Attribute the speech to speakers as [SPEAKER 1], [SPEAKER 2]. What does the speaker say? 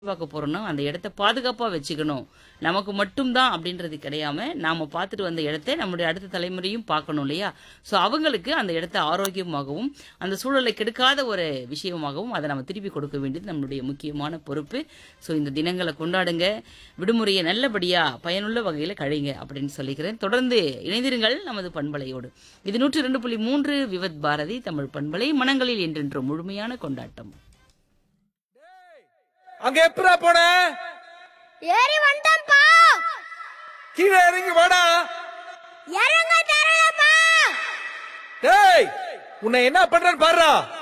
[SPEAKER 1] பார்க்க போறோம்னா அந்த இடத்த பாதுகாப்பா வச்சுக்கணும் நமக்கு மட்டும்தான் அப்படின்றது கிடையாம நாம பார்த்துட்டு வந்த இடத்தை நம்முடைய அடுத்த தலைமுறையும் பார்க்கணும் இல்லையா சோ அவங்களுக்கு அந்த இடத்த ஆரோக்கியமாகவும் அந்த சூழலை கெடுக்காத ஒரு விஷயமாகவும் அதை நம்ம திருப்பி கொடுக்க வேண்டியது நம்மளுடைய முக்கியமான பொறுப்பு சோ இந்த தினங்களை கொண்டாடுங்க விடுமுறையை நல்லபடியா பயனுள்ள வகையில கழிங்க அப்படின்னு சொல்லிக்கிறேன் தொடர்ந்து இணைந்திருங்கள் நமது பண்பலையோடு இது நூற்றி ரெண்டு புள்ளி மூன்று விவத் பாரதி தமிழ் பண்பலை மனங்களில் என்றென்றும் முழுமையான கொண்டாட்டம்
[SPEAKER 2] அங்க எப்படா போன
[SPEAKER 3] ஏறி வந்தேன்ப்பா
[SPEAKER 2] கீழே இறங்கி வாடா
[SPEAKER 3] இறங்க தெரியலப்பா
[SPEAKER 2] டேய் உன்னை என்ன பண்றேன்னு பாருடா